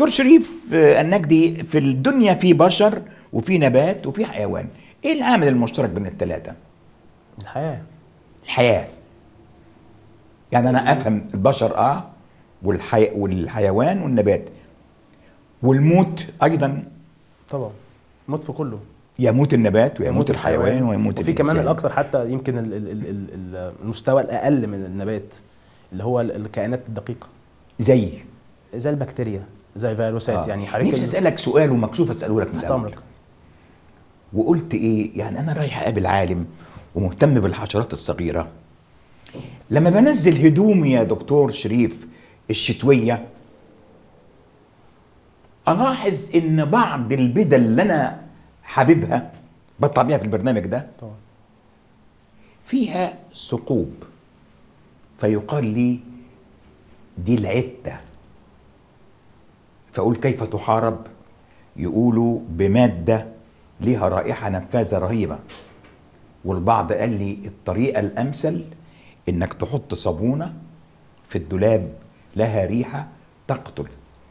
شريف آه، النجدي في الدنيا في بشر وفي نبات وفي حيوان ايه العامل المشترك بين الثلاثه الحياه الحياه يعني انا افهم البشر اه والحي... والحيوان والنبات والموت ايضا طبعا موت في كله يموت النبات ويموت الحيوان ويموت وفي كمان الإنسان. الاكثر حتى يمكن ال- ال- ال- ال- ال- المستوى الاقل من النبات اللي هو ال- الكائنات الدقيقه زي زي البكتيريا زي فيروسات آه. يعني حضرتك نفسي ال- اسالك سؤال ومكسوف اساله لك من تحت الاول امرك وقلت ايه يعني انا رايح اقابل عالم ومهتم بالحشرات الصغيره لما بنزل هدومي يا دكتور شريف الشتويه الاحظ ان بعض البدل اللي انا حاببها بطلع بيها في البرنامج ده طبعا فيها ثقوب فيقال لي دي العتة فأقول كيف تحارب يقولوا بمادة ليها رائحة نفاذة رهيبة والبعض قال لي الطريقة الأمثل إنك تحط صابونة في الدولاب لها ريحة تقتل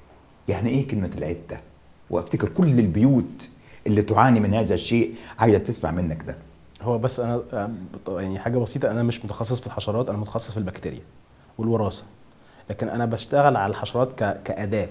يعني إيه كلمة العتة وأفتكر كل البيوت اللي تعاني من هذا الشيء عايزة تسمع منك ده هو بس انا آه، يعني حاجه بسيطه انا مش متخصص في الحشرات انا متخصص في البكتيريا والوراثه لكن انا بشتغل على الحشرات ك... كاداه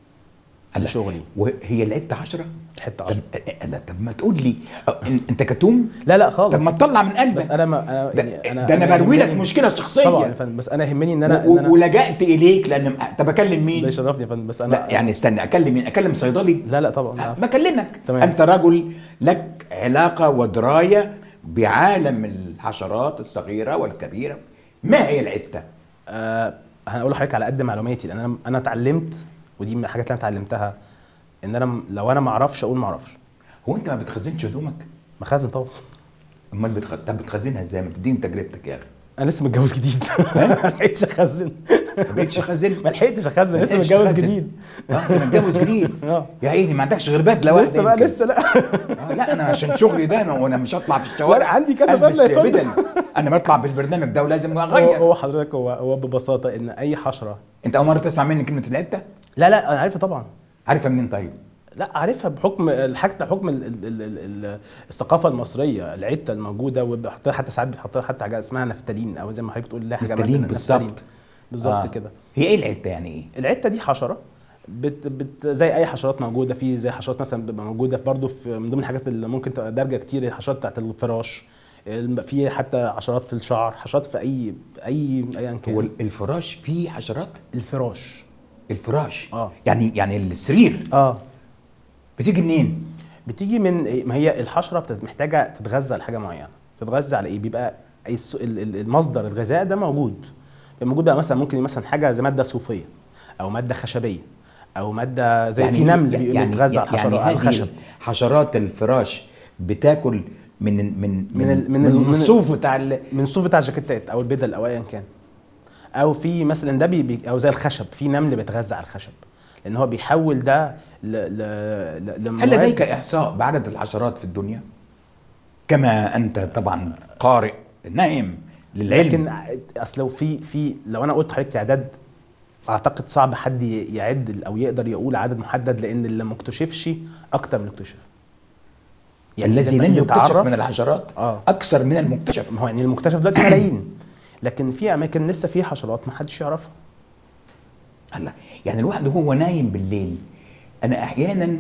هلا، لشغلي وهي العده 10 حته طب عشرة. لا طب ما تقول لي أه، إن- انت كتوم لا لا خالص طب ما تطلع من قلبك بس انا ما انا ده, يعني ده انا بروي لك يهمني- مشكله شخصيه طبعا يا فندم بس انا يهمني ان انا و- ان انا ولجأت اليك لان طب اكلم ده مين؟ يشرفني يا فندم بس انا لا يعني استنى اكلم مين؟ اكلم صيدلي؟ لا لا طبعا لا. بكلمك تمام. انت رجل لك علاقه ودرايه بعالم الحشرات الصغيره والكبيره ما هي العته؟ آه هقول لحضرتك على قد معلوماتي لان انا انا اتعلمت ودي من الحاجات اللي انا اتعلمتها ان انا م- لو انا ما اعرفش اقول ما اعرفش هو انت ما بتخزنش هدومك؟ مخازن طبعا امال بتخ... طب بتخزنها ازاي؟ ما تديني تجربتك يا اخي انا لسه متجوز جديد ما لحقتش اخزن ما بقتش خزن ما لحقتش اخزن ما لسه لحقتش متجوز تخزن. جديد اه انت متجوز جديد اه يا عيني ما عندكش غير بدله واحده لسه بقى يمكن. لسه لا آه لا انا عشان شغلي ده انا وانا مش هطلع في الشوارع لا، عندي كذا البس بدلة يا فندم. بدل انا بطلع بالبرنامج ده ولازم هو اغير هو حضرتك هو هو ببساطه ان اي حشره انت اول مره تسمع مني كلمه العته لا لا انا عارفها طبعا عارفها منين طيب لا عارفها بحكم حتى حكم ال ال ال ال ال الثقافه المصريه العته الموجوده وبيحطها حتى ساعات بيحطها حتى حاجه اسمها نفتالين او زي ما حضرتك بتقول لها حاجه نفتالين عندنا بالظبط. نفتالين. بالظبط آه. كده هي ايه العته يعني ايه العته دي حشره بت بت زي اي حشرات موجوده في زي حشرات مثلا بتبقى موجوده برضه في من ضمن الحاجات اللي ممكن تبقى دارجه كتير الحشرات بتاعت الفراش الم- في حتى حشرات في الشعر حشرات في اي اي ايا هو كان الفراش فيه حشرات الفراش الفراش اه يعني يعني السرير اه بتيجي منين بتيجي من إيه؟ ما هي الحشره بتت- محتاجه تتغذى على حاجه معينه تتغذى على ايه بيبقى أي الس- ال- ال- المصدر الغذاء ده موجود بيبقى موجود بقى مثلا ممكن مثلا حاجه زي ماده صوفيه او ماده خشبيه او ماده زي يعني في نمل يعني يعني بيتغذى على الحشرات على هذه الخشب حشرات الفراش بتاكل من من من من ال- من من, ال- من من- الصوف بتاع ال... من الصوف بتاع الجاكيتات او البدل او ايا كان او في مثلا ده بي بي- او زي الخشب في نمل بيتغذى على الخشب لان هو بيحول ده ل ل ل هل لمواد- لديك احصاء بعدد الحشرات في الدنيا كما انت طبعا قارئ نائم للعلم لكن اصل لو في في لو انا قلت حضرتك تعداد اعتقد صعب حد ي- يعد او يقدر يقول عدد محدد لان اللي ما اكتشفش اكتر من اكتشف الذي لما لم نيجي يكتشف نتعرف- من الحشرات اه اكثر من المكتشف ما هو يعني المكتشف دلوقتي ملايين لكن في اماكن لسه فيها حشرات ما حدش يعرفها هلا يعني الواحد وهو نايم بالليل انا احيانا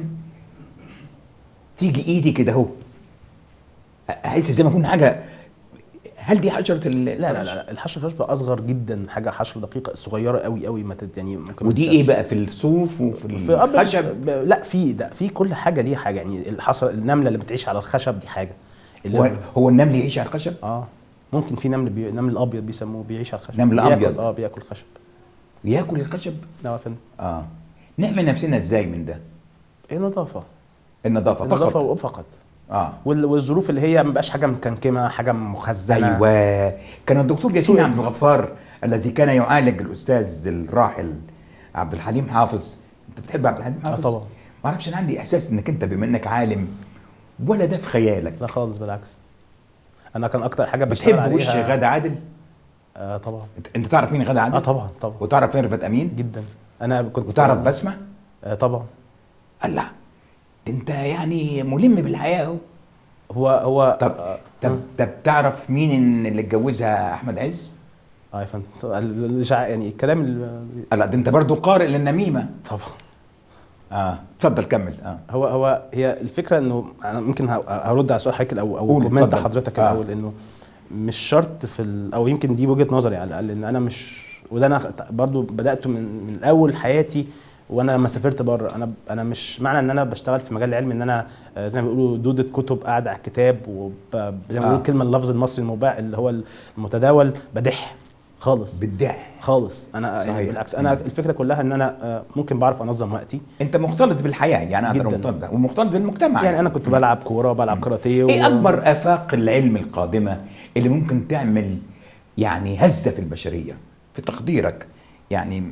تيجي ايدي كده اهو احس زي ما اكون حاجه هل دي حشره ال- لا لا الفراش؟ لا الحشره الفراش بقى اصغر جدا حاجه حشره دقيقه صغيره قوي قوي ما تت- يعني ممكن ما ودي تتشافش. ايه بقى في الصوف وفي في أب- الخشب ب- لا في ده في كل حاجه ليها حاجه يعني الحصر النمله اللي بتعيش على الخشب دي حاجه اللي هو, هو النمل يعيش على الخشب اه ممكن في نمل بي... نمل ابيض بيسموه بيعيش على الخشب نمل بياكل- أبيض. اه بياكل خشب وياكل الخشب لا يا فندم اه نحمي نفسنا ازاي من ده ايه نظافه النظافه النظافه فقط فقط اه وال... والظروف اللي هي ما بقاش حاجه مكنكمه حاجه مخزنه ايوه كان الدكتور ياسين سوء. عبد الغفار الذي كان يعالج الاستاذ الراحل عبد الحليم حافظ انت بتحب عبد الحليم حافظ طبعا. ما اعرفش انا عندي احساس انك انت بما انك عالم ولا ده في خيالك لا خالص بالعكس انا كان اكتر حاجه بشتغل بتحب وش عليها- غادة عادل آه طبعا انت, انت تعرف مين غادة عادل اه طبعا طبعا وتعرف مين رفعت امين جدا انا كنت وتعرف بسمه آه طبعا الله ده انت يعني ملم بالحياه اهو هو هو طب آه، طب طب تعرف مين اللي اتجوزها احمد عز؟ اه يا فندم ال- الإشاعة يعني الكلام اللي لا ده انت برضو قارئ للنميمه طبعا اه اتفضل كمل اه هو هو هي الفكره انه انا ممكن ه- هرد على سؤال حضرتك او او قول، كومنت اتفضل. حضرتك آه. الاول انه مش شرط في ال او يمكن دي وجهه نظري على الاقل ان انا مش وده انا برضو بدات من من اول حياتي وانا لما سافرت بره انا انا مش معنى ان انا بشتغل في مجال العلم ان انا آه، زي ما بيقولوا دوده كتب قاعد على الكتاب وزي ما آه. بيقولوا الكلمه اللفظ المصري المباع اللي هو المتداول بدح خالص بالدع خالص انا صحيح. يعني بالعكس انا الفكره كلها ان انا آه، ممكن بعرف انظم وقتي انت مختلط بالحياه يعني اقدر جداً. مختلط بها ومختلط بالمجتمع يعني انا كنت بلعب كوره وبلعب كاراتيه ايه و- اكبر افاق العلم القادمه اللي ممكن تعمل يعني هزه في البشريه في تقديرك يعني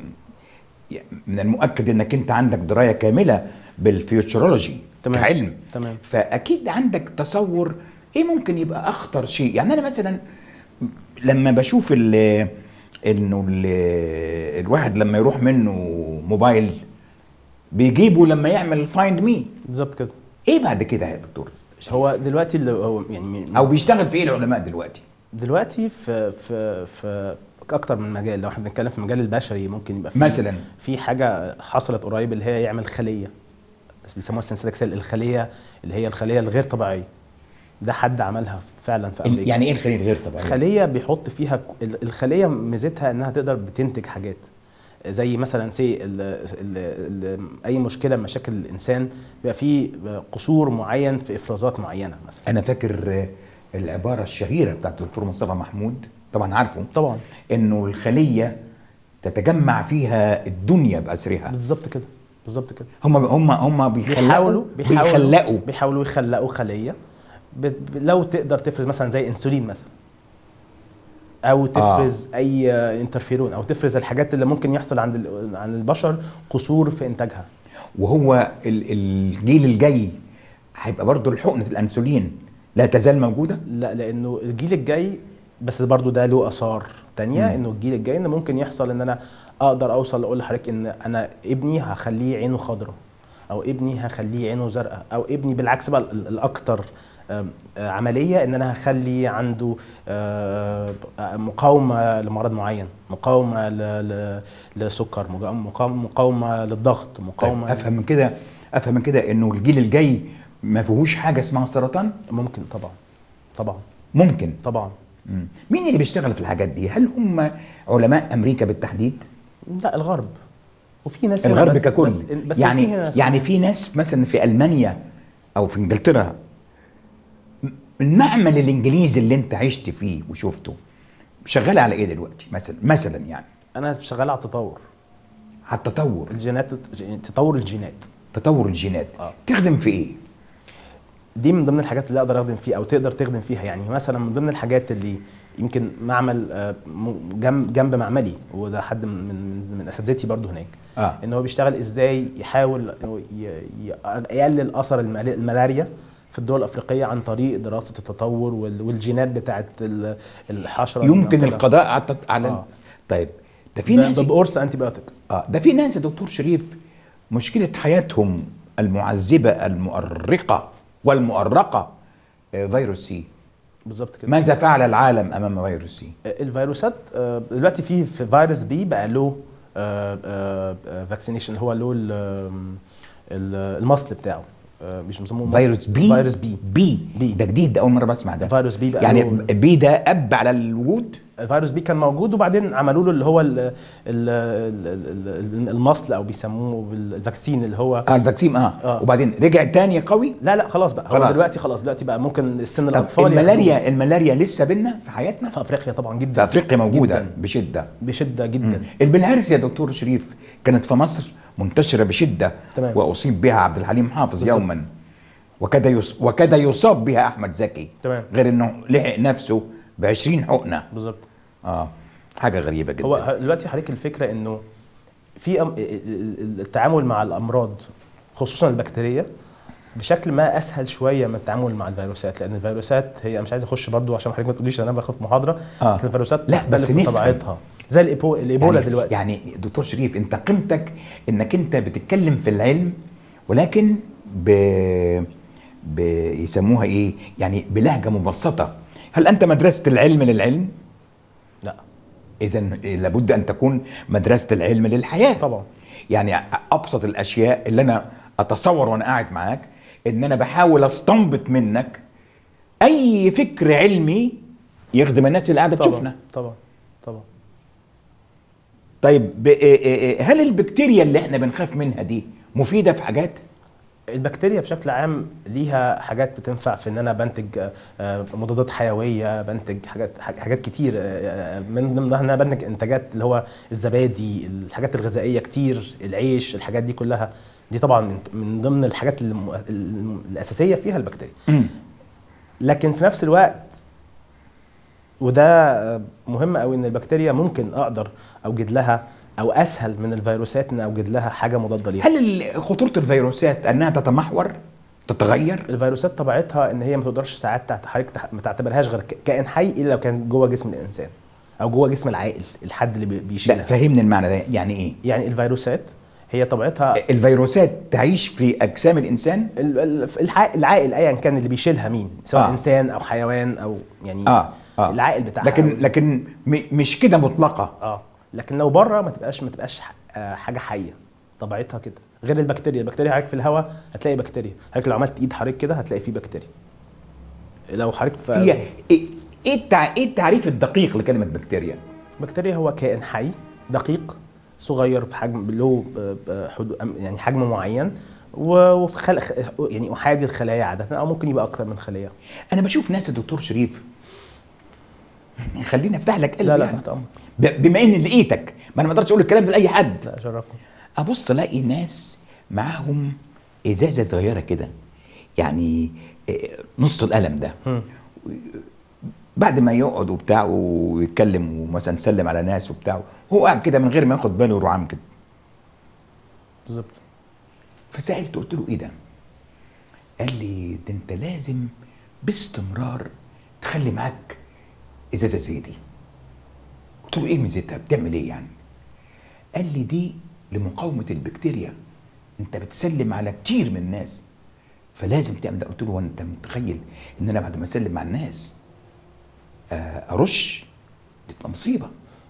من المؤكد انك انت عندك درايه كامله بالفيوتشرولوجي تمام. كعلم تمام. فاكيد عندك تصور ايه ممكن يبقى اخطر شيء يعني انا مثلا لما بشوف ال انه ال الواحد لما يروح منه موبايل بيجيبه لما يعمل فايند مي بالظبط كده ايه بعد كده يا دكتور هو دلوقتي اللي هو يعني من- او بيشتغل في ايه العلماء دلوقتي دلوقتي في في في اكتر من مجال لو احنا بنتكلم في المجال البشري ممكن يبقى في مثلاً؟ في حاجه حصلت قريب اللي هي يعمل خليه بس بيسموها السنسيتك سيل الخليه اللي هي الخليه الغير طبيعيه ده حد عملها فعلا في امريكا يعني ايه الخليه الغير طبيعيه خليه بيحط فيها ك- ال- الخليه ميزتها انها تقدر بتنتج حاجات زي مثلا سي ال ال ال اي مشكله من مشاكل الانسان بيبقى فيه قصور معين في افرازات معينه مثلا انا فاكر آه، العباره الشهيره بتاعت الدكتور مصطفى محمود طبعا عارفه طبعا انه الخليه تتجمع فيها الدنيا باسرها بالظبط كده بالظبط كده هم هم هم بيخلقوا بيحاولوا بيخلقوا بيحاولوا يخلقوا خليه ب- ب- لو تقدر تفرز مثلا زي انسولين مثلا او تفرز آه. اي انترفيرون او تفرز الحاجات اللي ممكن يحصل عند ال- عند البشر قصور في انتاجها وهو ال- الجيل الجاي هيبقى برضه الحقنه الانسولين لا تزال موجوده لا لانه الجيل الجاي بس برضو ده له اثار تانية مم. انه الجيل الجاي ان ممكن يحصل ان انا اقدر اوصل اقول لحضرتك ان انا ابني هخليه عينه خضراء او ابني هخليه عينه زرقاء او ابني بالعكس بقى ال- الاكثر آم، آه، عمليه ان انا هخلي عنده آه، مقاومه لمرض معين مقاومه ل- ل- لسكر مقاومه مقاومه للضغط طيب مقاومه افهم من كده افهم من كده انه الجيل الجاي ما فيهوش حاجه اسمها سرطان ممكن طبعا طبعا ممكن طبعا مم. مين اللي بيشتغل في الحاجات دي هل هم علماء امريكا بالتحديد لا الغرب وفي ناس هنا الغرب بس ككل بس, بس يعني في ناس يعني في ناس مثلا في المانيا او في انجلترا م- المعمل الانجليزي اللي انت عشت فيه وشفته شغال على ايه دلوقتي مثلا مثلا يعني انا شغال على التطور على التطور الجينات تطور الجينات تطور الجينات آه. تخدم في ايه دي من ضمن الحاجات اللي اقدر اخدم فيها او تقدر تخدم فيها يعني مثلا من ضمن الحاجات اللي يمكن معمل آه، م- جنب جنب معملي وده حد من من, من اساتذتي برضو هناك اه ان هو بيشتغل ازاي يحاول إنه ي- ي- يقلل اثر المل- الملاريا في الدول الافريقيه عن طريق دراسه التطور وال- والجينات بتاعت ال- الحشره يمكن كده. القضاء على التط- على آه. طيب ده في ب- ناس بقرص انتي بايوتيك اه ده في ناس يا دكتور شريف مشكله حياتهم المعذبه المؤرقه والمؤرقه آه، فيروس سي بالظبط كده ماذا فعل العالم امام فيروس سي الفيروسات آه، دلوقتي في في فيروس بي بقى له فاكسينيشن اللي هو له ال- ال- المصل بتاعه آه، مش بيسموه مصل. فيروس بي فيروس بي بي بي. ده جديد ده اول مره بسمع ده فيروس بي بقى يعني له- بي ده اب على الوجود الفيروس بي كان موجود وبعدين عملوا له اللي هو ال- ال- ال- ال- المصل او بيسموه بالفاكسين اللي هو اه الفاكسين اه, آه. وبعدين رجع تاني قوي لا لا خلاص بقى خلاص. هو دلوقتي خلاص دلوقتي بقى ممكن السن طب الاطفال الملاريا ياخدوه. الملاريا لسه بينا في حياتنا في افريقيا طبعا جدا في افريقيا موجوده جداً. بشده بشده جدا البلهارس يا دكتور شريف كانت في مصر منتشره بشده تمام. واصيب بها عبد الحليم حافظ بالظبط. يوما وكاد يص... وكاد يصاب بها احمد زكي تمام. غير انه لحق نفسه ب 20 حقنه بالظبط اه حاجه غريبه جدا هو دلوقتي حضرتك الفكره انه في أم... التعامل مع الامراض خصوصا البكتيريه بشكل ما اسهل شويه من التعامل مع الفيروسات لان الفيروسات هي مش عايز اخش برضو عشان حضرتك ما تقوليش إن انا باخد محاضره آه. لكن الفيروسات لا تختلف بس في نفهم طبيعتها زي الإيبو... الايبولا يعني دلوقتي يعني دكتور شريف انت قيمتك انك انت بتتكلم في العلم ولكن ب بيسموها ايه يعني بلهجه مبسطه هل انت مدرسه العلم للعلم لا اذا لابد ان تكون مدرسه العلم للحياه طبعا يعني ابسط الاشياء اللي انا اتصور وانا قاعد معاك ان انا بحاول استنبط منك اي فكر علمي يخدم الناس اللي قاعده طبعا تشوفنا طبعا طبعا طيب ب- إيه إيه إيه هل البكتيريا اللي احنا بنخاف منها دي مفيده في حاجات البكتيريا بشكل عام ليها حاجات بتنفع في ان انا بنتج آه، آه، مضادات حيويه بنتج حاجات حاجات كتير آه، آه، من ضمنها ان انا بنتج انتاجات اللي هو الزبادي الحاجات الغذائيه كتير العيش الحاجات دي كلها دي طبعا من- من ضمن الحاجات الم- الم- الاساسيه فيها البكتيريا لكن في نفس الوقت وده آه، مهم قوي ان البكتيريا ممكن اقدر اوجد لها او اسهل من الفيروسات ان اوجد لها حاجه مضاده ليها هل ال- خطوره الفيروسات انها تتمحور تتغير الفيروسات طبيعتها ان هي ما تقدرش ساعات تحت حضرتك تح- ما تعتبرهاش غير ك- كائن حي الا لو كان جوه جسم الانسان او جوه جسم العائل الحد اللي بي- لا بيشيلها فهمني المعنى ده يعني ايه يعني الفيروسات هي طبيعتها الفيروسات تعيش في اجسام الانسان ال- ال- الح- العائل ايا كان اللي بيشيلها مين سواء آه. آه. انسان او حيوان او يعني اه اه العائل بتاعها لكن لكن م- مش كده مطلقه اه لكن لو بره ما تبقاش ما تبقاش ح- آه، حاجه حيه طبيعتها كده غير البكتيريا البكتيريا حضرتك في الهواء هتلاقي بكتيريا حضرتك لو عملت ايد حضرتك كده هتلاقي فيه بكتيريا لو حضرتك في هي ايه ايه التع- إيه التعريف الدقيق لكلمه بكتيريا بكتيريا هو كائن حي دقيق صغير في حجم له ب- ب- حدو- أم- يعني حجم معين و- وفي خلق يعني احادي الخلايا عاده او ممكن يبقى اكتر من خليه انا بشوف ناس يا دكتور شريف خليني افتح لك قلبي لا لا يعني. تحت امرك ب- بما ان لقيتك ما انا ما اقدرش اقول الكلام ده لاي حد لا شرفني ابص الاقي ناس معاهم ازازه صغيره كده يعني إيه، نص القلم ده مم. بعد ما يقعد وبتاع ويتكلم ومثلا سلم على ناس وبتاع هو قاعد كده من غير ما ياخد باله يروح عامل كده بالظبط فسالت قلت له ايه ده؟ قال لي ده انت لازم باستمرار تخلي معاك ازازه زي دي قلت له ايه ميزتها بتعمل ايه يعني قال لي دي لمقاومه البكتيريا انت بتسلم على كتير من الناس فلازم تعمل ده قلت له هو انت متخيل ان انا بعد ما اسلم على الناس آه، ارش دي تبقى مصيبه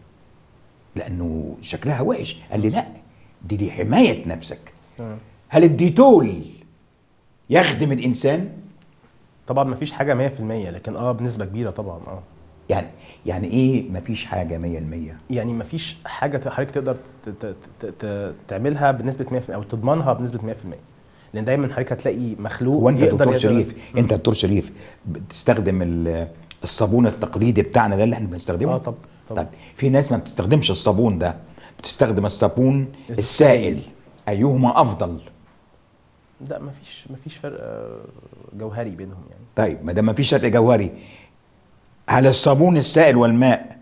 لانه شكلها وحش قال لي لا دي لحمايه نفسك تمام. هل الديتول يخدم الانسان طبعا ما فيش حاجه 100% لكن اه بنسبه كبيره طبعا اه يعني يعني ايه مفيش حاجه 100% يعني ما فيش حاجه حضرتك تقدر ت- ت- ت- ت- تعملها بنسبه 100% او تضمنها بنسبه 100% لان دايما حضرتك هتلاقي مخلوق هو انت يقدر دكتور يقدر- شريف انت دكتور شريف بتستخدم ال- الصابون التقليدي بتاعنا ده اللي احنا بنستخدمه اه طب طبعا طيب في ناس ما بتستخدمش الصابون ده بتستخدم الصابون السائل. السائل ايهما افضل لا ما فيش ما فيش فرق آه، جوهري بينهم يعني طيب ما دام ما فيش فرق جوهري على الصابون السائل والماء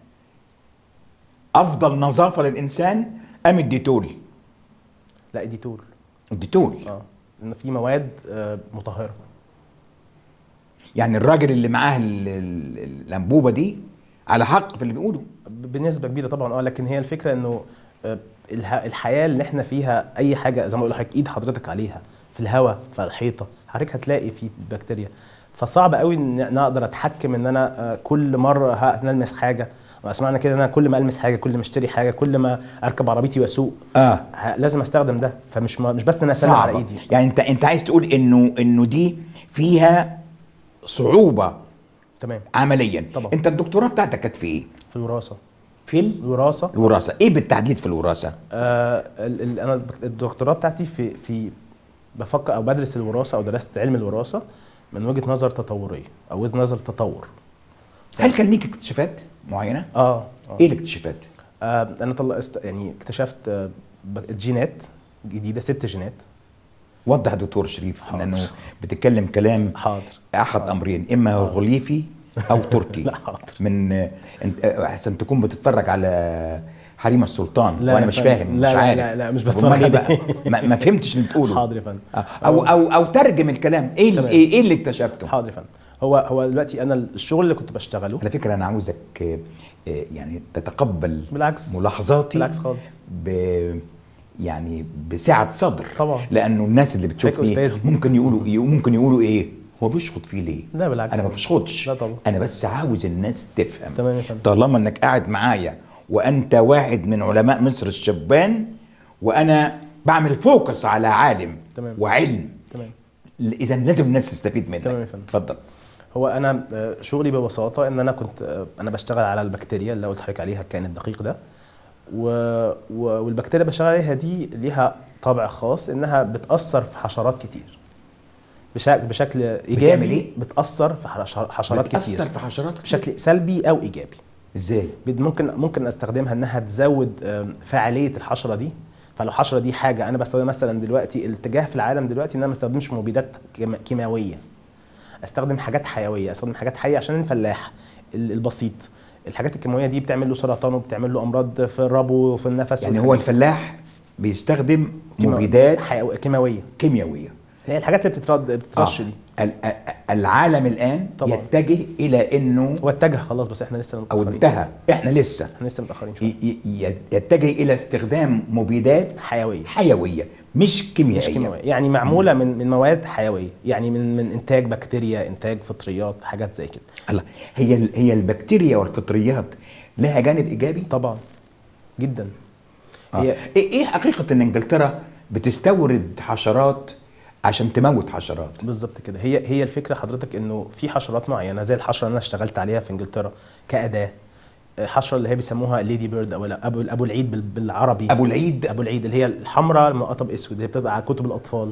افضل نظافه للانسان ام الديتول لا ديتول الديتول اه لان في مواد آه، مطهره يعني الراجل اللي معاه ال- ال- الانبوبه دي على حق في اللي بيقوله ب- بنسبه كبيره طبعا اه لكن هي الفكره انه آه، الها- الحياه اللي احنا فيها اي حاجه زي ما بقول لحضرتك ايد حضرتك عليها في الهواء في الحيطه حضرتك هتلاقي في بكتيريا فصعب قوي ان انا اقدر اتحكم ان انا آه، كل مره ه- نلمس حاجه اسمعنا كده ان انا كل ما المس حاجه كل ما اشتري حاجه كل ما اركب عربيتي واسوق اه ه- لازم استخدم ده فمش ما- مش بس ان انا اسلم على صعبه ايدي يعني انت انت عايز تقول انه انه دي فيها صعوبه تمام عمليا طبعا. انت الدكتوراه بتاعتك كانت في ايه في الوراثه في ال- الوراثه الوراثه ايه بالتحديد في الوراثه آه ال- ال- انا البك- الدكتوراه بتاعتي في في بفكر او بدرس الوراثه او درست علم الوراثه من وجهه نظر تطوريه او وجهه نظر تطور هل كان ليك اكتشافات معينه اه, آه. ايه الاكتشافات آه انا طلع است... يعني اكتشفت آه ب- جينات جديده ست جينات وضح يا دكتور شريف حاضر. لانه بتتكلم كلام حاضر احد امرين اما هيروغليفي او تركي لا حاضر من انت احسن تكون بتتفرج على حريم السلطان لا وانا يا مش فندم. فاهم لا مش لا عارف لا لا مش طب بتفرج أمال إيه بقى عليه. ما, ما فهمتش اللي بتقوله حاضر يا فندم آه، او او او ترجم الكلام ايه ال- تمام. ايه إيه اللي اكتشفته حاضر يا فندم هو هو دلوقتي انا الشغل اللي كنت بشتغله على فكره انا عاوزك آه، آه، يعني تتقبل بالعكس ملاحظاتي بالعكس خالص ب يعني بسعه صدر طبعا. لانه الناس اللي بتشوفني أستاذي. ممكن يقولوا ممكن يقولوا ايه هو بيشخط فيه ليه لا بالعكس انا ما خالص. بشخطش لا طبعا. انا بس عاوز الناس تفهم تمام يا فندم. طالما انك قاعد معايا وانت واحد من علماء مصر الشبان وانا بعمل فوكس على عالم تمام. وعلم تمام اذا لازم الناس تستفيد منك تمام يا فندم. اتفضل هو انا آه، شغلي ببساطه ان انا كنت آه، انا بشتغل على البكتيريا اللي قلت لحضرتك عليها الكائن الدقيق ده و... و... والبكتيريا اللي بشتغل عليها دي ليها طابع خاص انها بتاثر في حشرات كتير بشكل بشكل ايجابي إيه؟ بتاثر في حش- حشرات بتأثر كتير في حشرات كتير؟ بشكل سلبي او ايجابي ازاي بد- ممكن ممكن استخدمها انها تزود آم، فعاليه الحشره دي فلو الحشره دي حاجه انا بستخدم مثلا دلوقتي الاتجاه في العالم دلوقتي ان انا ما استخدمش مبيدات كيم- كيماويه استخدم حاجات حيويه استخدم حاجات حيه عشان الفلاح ال- البسيط الحاجات الكيماويه دي بتعمل له سرطان وبتعمل له امراض في الربو وفي النفس يعني هو والحاجات الفلاح بيستخدم كيماوية. مبيدات حيو- كيماويه كيميائيه اللي هي الحاجات اللي بتترد بتترش آه. دي ال- ال- العالم الان طبعاً. يتجه الى انه هو اتجه خلاص بس احنا لسه او متاخرين انتهى احنا لسه احنا لسه متاخرين شويه ي- ي- يتجه الى استخدام مبيدات حيويه حيويه مش كيميائيه مش كيماويه يعني معموله من من مواد حيويه يعني من من انتاج بكتيريا انتاج فطريات حاجات زي كده الله هي ال- هي البكتيريا والفطريات لها جانب ايجابي طبعا جدا آه. هي ايه إيه حقيقه ان انجلترا بتستورد حشرات عشان تموت حشرات بالظبط كده هي هي الفكره حضرتك انه في حشرات معينه زي الحشره اللي انا اشتغلت عليها في انجلترا كاداه الحشره اللي هي بيسموها ليدي بيرد او ابو ابو العيد بال- بالعربي ابو العيد ابو العيد اللي هي الحمراء المقطه باسود اللي بتبقى على كتب الاطفال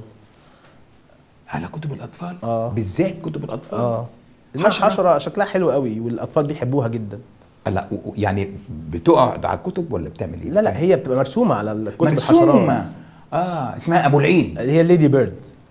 على كتب الاطفال آه. بالذات كتب الاطفال اه حشرة؟ حشره حشره شكلها حلو قوي والاطفال بيحبوها جدا لا و- و- يعني بتقعد على الكتب ولا بتعمل ايه لا لا هي بتبقى مرسومه على الكتب مرسومه الحشرات اه اسمها ابو العيد اللي هي ليدي بيرد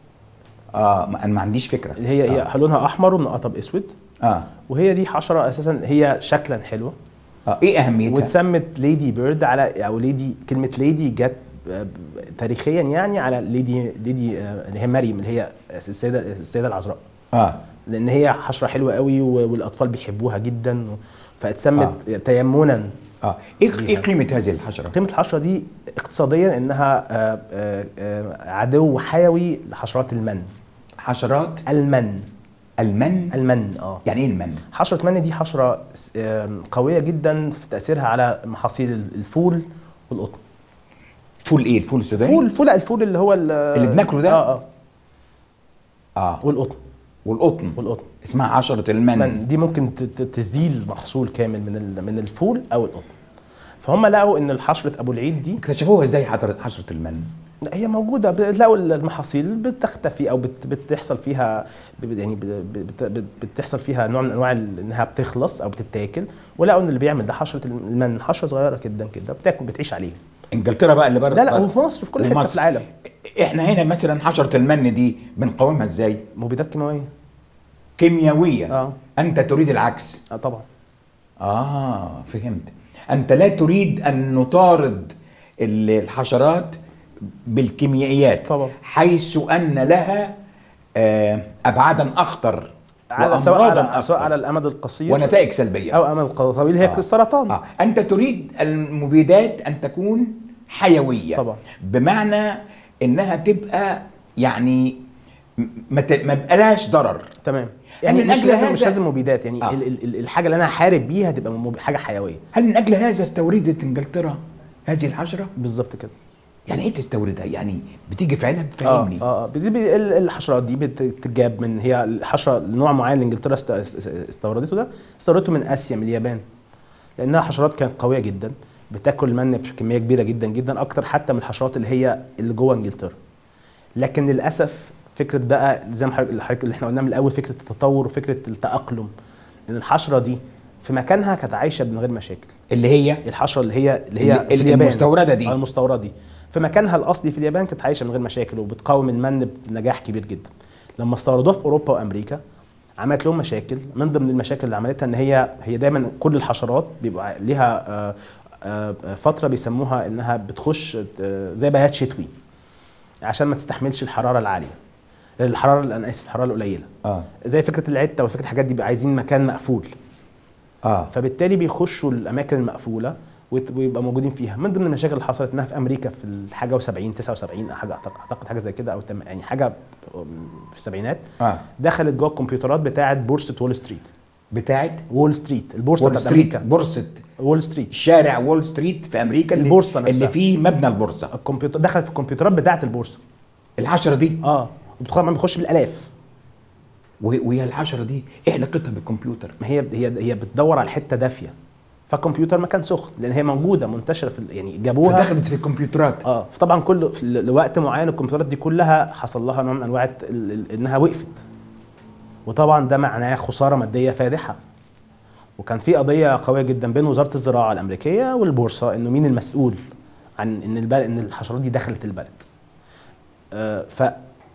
اه ما- انا ما عنديش فكره اللي هي هي آه. لونها احمر ومنقطه باسود اه وهي دي حشره اساسا هي شكلا حلوه اه ايه اهميتها واتسمت ليدي بيرد على او ليدي كلمه ليدي جت آه، ب- تاريخيا يعني على ليدي ليدي آه، اللي هي مريم اللي هي السيده السيده العذراء اه لان هي حشره حلوه قوي و- والاطفال بيحبوها جدا و- فاتسمت تيمنا اه ايه ليها. ايه قيمه هذه الحشره قيمه الحشره دي اقتصاديا انها آه، آه، آه، عدو حيوي لحشرات المن حشرات المن المن المن اه يعني ايه المن حشرة من دي حشرة س- آم، قوية جدا في تأثيرها على محاصيل الفول والقطن فول ايه الفول السوداني فول فول الفول اللي هو ال- اللي بناكله ده؟ اه اه اه والقطن والقطن والقطن اسمها حشره المن من دي ممكن ت- ت- تزيل محصول كامل من ال- من الفول او القطن فهم لقوا ان الحشرة ابو العيد دي اكتشفوها ازاي حشره حشره المن لا، هي موجوده بتلاقوا المحاصيل بتختفي او بت بتحصل فيها ب- يعني ب- بت بت بتحصل فيها نوع من انواع ال- انها بتخلص او بتتاكل ولقوا ان اللي بيعمل ده حشره المن حشره صغيره جدا كده بتاكل بتعيش عليها انجلترا بقى اللي بره لا لا وفي مصر في كل حته ومصر. في العالم احنا هنا مثلا حشره المن دي بنقاومها ازاي مبيدات كيماويه كيميائيا اه انت تريد العكس اه طبعا اه فهمت انت لا تريد ان نطارد ال- الحشرات بالكيميائيات طبعا. حيث ان لها آه، ابعادا اخطر على سواء وأمراضاً على سواء أخطر على الامد القصير ونتائج سلبيه او امد طويل هي آه. السرطان آه. انت تريد المبيدات ان تكون حيويه طبعا. بمعنى انها تبقى يعني م- ما ت- ما بقالهاش ضرر تمام يعني يعني من مش أجل لازم هذا- مش لازم مبيدات يعني آه. آه. ال ال الحاجه اللي انا هحارب بيها تبقى مب- حاجه حيويه هل من اجل هذا استوردت انجلترا هذه الحشره بالظبط كده يعني ايه تستوردها يعني بتيجي في علب اه فهمني اه آه. دي بي- ال- الحشرات دي بتتجاب من هي الحشره نوع معين اللي انجلترا است- است- استوردته ده استوردته من اسيا من اليابان لانها حشرات كانت قويه جدا بتاكل المن بكميه كبيره جدا جدا اكتر حتى من الحشرات اللي هي اللي جوه انجلترا لكن للاسف فكره بقى زي ما حضرتك الحضرتك اللي احنا قلناه من الاول فكره التطور وفكره التاقلم ان الحشره دي في مكانها كانت عايشه من غير مشاكل اللي هي الحشره اللي هي اللي هي اللي- في اليابان المستوردة دي. آه، المستورده دي في مكانها الاصلي في اليابان كانت عايشه من غير مشاكل وبتقاوم المن بنجاح كبير جدا لما استوردوها في اوروبا وامريكا عملت لهم مشاكل من ضمن المشاكل اللي عملتها ان هي هي دايما كل الحشرات بيبقى ليها آه، آه، آه، فتره بيسموها انها بتخش آه، زي بيات شتوي عشان ما تستحملش الحراره العاليه الحراره انا اسف الحراره القليله اه زي فكره العته وفكره الحاجات دي بيبقى عايزين مكان مقفول اه فبالتالي بيخشوا الاماكن المقفوله ويت- ويبقى موجودين فيها من ضمن المشاكل اللي حصلت انها في امريكا في الحاجه و70 79 حاجه أعتقد- اعتقد حاجه زي كده او تم يعني حاجه في السبعينات اه دخلت جوه الكمبيوترات بتاعه بورصه وول ستريت بتاعت وول ستريت البورصه وول بتاعت ستريت امريكا بورصه وول ستريت شارع وول ستريت في امريكا اللي البورصة نفسها. اللي فيه مبنى البورصه الكمبيوتر دخلت في الكمبيوترات بتاعه البورصه العشرة دي اه وبتدخل ما بيخش بالالاف وهي وهي العشرة دي ايه علاقتها بالكمبيوتر ما هي هي هي بتدور على حته دافيه فالكمبيوتر مكان سخن لان هي موجوده منتشره في ال- يعني جابوها فدخلت في الكمبيوترات اه فطبعا كل في ل- لوقت معين الكمبيوترات دي كلها حصل لها نوع من انواع الت- ال- ال- انها وقفت وطبعا ده معناه خساره ماديه فادحه وكان في قضيه قويه جدا بين وزاره الزراعه الامريكيه والبورصه انه مين المسؤول عن ان البلد ان الحشرات دي دخلت البلد آه ف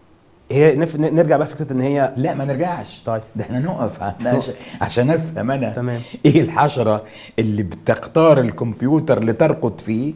هي نف... ن- نرجع بقى فكره ان هي لا ما نرجعش طيب. ده احنا نقف عشان, عشان افهم انا تمام. ايه الحشرة اللي بتختار الكمبيوتر لترقد فيه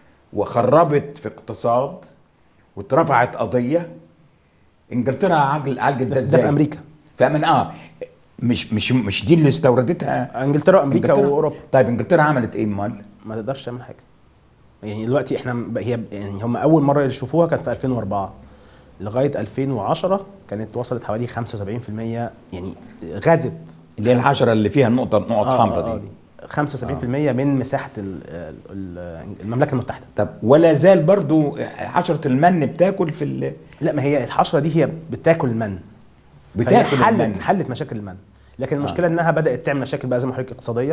وخربت في اقتصاد واترفعت قضية انجلترا عجل عالجت ده ده ازاي في امريكا فمن اه مش مش مش دي اللي استوردتها انجلترا وامريكا إنجلترا؟ واوروبا طيب انجلترا عملت ايه امال ما تقدرش تعمل حاجه يعني دلوقتي احنا ب- هي يعني هم اول مره يشوفوها كانت في 2004 لغايه 2010 كانت وصلت حوالي 75% يعني غزت اللي هي الحشرة اللي فيها النقطة النقط آه، حمراء آه، دي 75% من مساحه ال- ال- المملكه المتحده طب ولا زال برضو حشرة المن بتاكل في ال... لا ما هي الحشره دي هي بتاكل المن فهي بتاكل حلت المن حلت مشاكل المن لكن المشكله انها بدات تعمل مشاكل بقى زي ما حضرتك اقتصاديه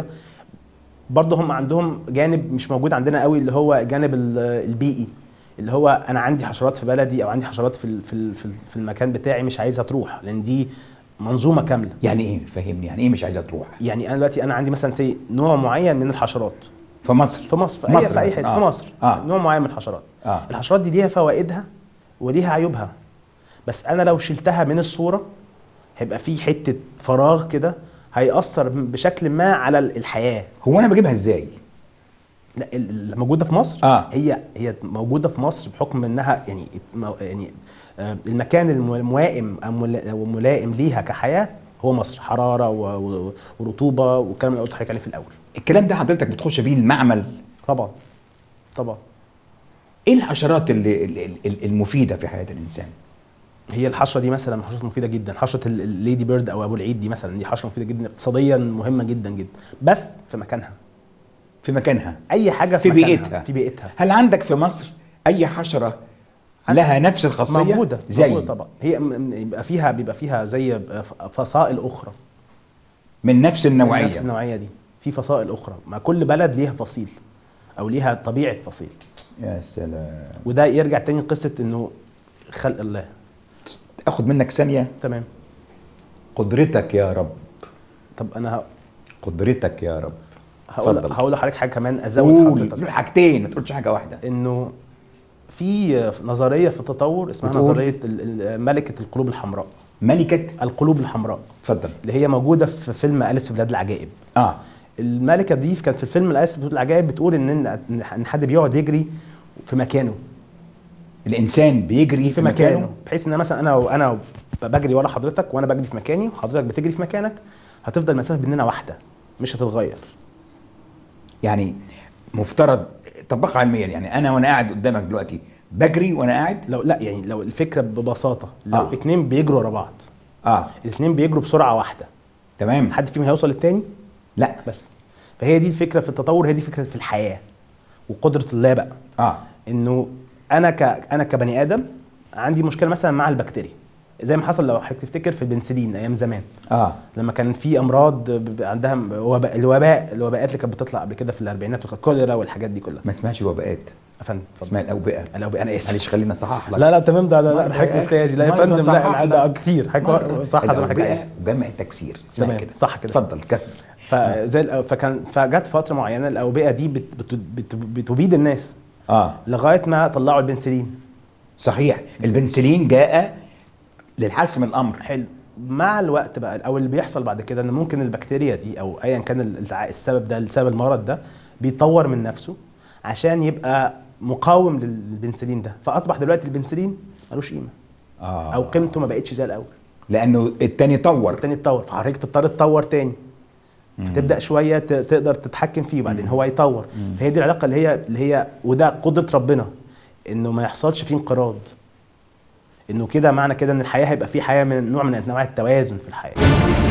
برضه هم عندهم جانب مش موجود عندنا قوي اللي هو الجانب ال- البيئي اللي هو انا عندي حشرات في بلدي او عندي حشرات في ال- في ال- في ال- في المكان بتاعي مش عايزها تروح لان دي منظومه كامله يعني ايه فهمني يعني ايه مش عايزة تروح يعني انا دلوقتي انا عندي مثلا سي نوع معين من الحشرات في مصر في مصر في اي مصر في اي مثلاً، حته آه. في مصر آه. نوع معين من الحشرات آه. الحشرات دي ليها فوائدها وليها عيوبها بس انا لو شلتها من الصوره هيبقى في حته فراغ كده هيأثر بشكل ما على الحياه هو انا بجيبها ازاي لا ال- اللي موجوده في مصر آه. هي هي موجوده في مصر بحكم انها يعني مو- يعني آه، المكان الم- الموائم أو ملا- أو ملائم ليها كحياه هو مصر حراره و- و- ورطوبه والكلام اللي قلت لحضرتك عليه في الاول الكلام ده حضرتك بتخش بيه المعمل طبعا طبعا ايه الحشرات اللي اللي- اللي- المفيدة في حياة الانسان هي الحشره دي مثلا حشره مفيده جدا حشره ال- الليدي بيرد او ابو العيد دي مثلا دي حشره مفيده جدا اقتصاديا مهمه جدا جدا بس في مكانها في مكانها اي حاجه في مكانها، بيئتها. في بيئتها هل عندك في مصر اي حشرة لها نفس الخاصية موجوده زي موجودة طبعا هي م- م- يبقى فيها بيبقى فيها زي ف- فصائل اخرى من نفس النوعية نفس النوعيه دي في فصائل اخرى ما كل بلد ليها فصيل او ليها طبيعه فصيل يا سلام وده يرجع تاني لقصه انه خلق الله اخد منك ثانية تمام قدرتك يا رب طب انا ه- قدرتك يا رب هقول اتفضل. هقول لحضرتك حاجه كمان ازود قول حضرتك له حاجتين ما تقولش حاجة واحدة انه في نظريه في التطور اسمها بتقول؟ نظريه ال- ال- ملكه القلوب الحمراء ملكة القلوب الحمراء اتفضل اللي هي موجوده في فيلم اليس في بلاد العجائب اه الملكه دي كانت في الفيلم اليس في بلاد العجائب بتقول ان ان حد بيقعد يجري في مكانه الانسان بيجري في مكانه بحيث ان مثلا انا انا بجري ورا حضرتك وانا بجري في مكاني وحضرتك بتجري في مكانك هتفضل المسافه بيننا واحده مش هتتغير يعني مفترض طبقها علميا يعني انا وانا قاعد قدامك دلوقتي بجري وانا قاعد لو لا يعني لو الفكره ببساطه لو آه. اتنين بيجروا ورا بعض اه الاتنين بيجروا بسرعه واحده تمام حد فيهم هيوصل للتاني لا بس فهي دي الفكره في التطور هي دي فكره في الحياه وقدره الله بقى اه انه انا ك انا كبني ادم عندي مشكله مثلا مع البكتيريا زي ما حصل لو حضرتك تفتكر في البنسلين ايام زمان اه لما كان في امراض ب- ب- عندها وباء الوباء الوباءات اللي كانت بتطلع قبل كده في الاربعينات الكوليرا والحاجات دي كلها ما اسمهاش وباءات يا فندم اتفضل. اسمها الاوبئه الأوبئة، أنا آسف. معلش خلينا نصحح لك لا لا تمام ده لا مرة لا حضرتك يا أخي، استاذي لا يا مرة فندم لا صحح لا ده لك. كتير حضرتك صح زي ما حضرتك الأوبئة عايز جمع تكسير اسمها تمام، كده صح كده. اتفضل كمل فزي الأ- فكان فجت فتره معينه الاوبئه دي بت بت بت بتبيد الناس اه لغايه ما طلعوا البنسلين صحيح البنسلين جاء للحسم الامر حلو مع الوقت بقى او اللي بيحصل بعد كده ان ممكن البكتيريا دي او ايا كان ال- الع- السبب ده السبب المرض ده بيطور من نفسه عشان يبقى مقاوم للبنسلين ده فاصبح دلوقتي البنسلين ملوش قيمه آه. او قيمته ما بقتش زي الاول لانه التاني طور التاني اتطور فحضرتك تضطر تطور تاني فتبدا شويه ت- تقدر تتحكم فيه وبعدين هو يطور فهي دي العلاقه اللي هي اللي هي وده قدره ربنا انه ما يحصلش فيه انقراض انه كده معنى كده ان الحياه هيبقى فيه حياه من نوع من انواع التوازن في الحياه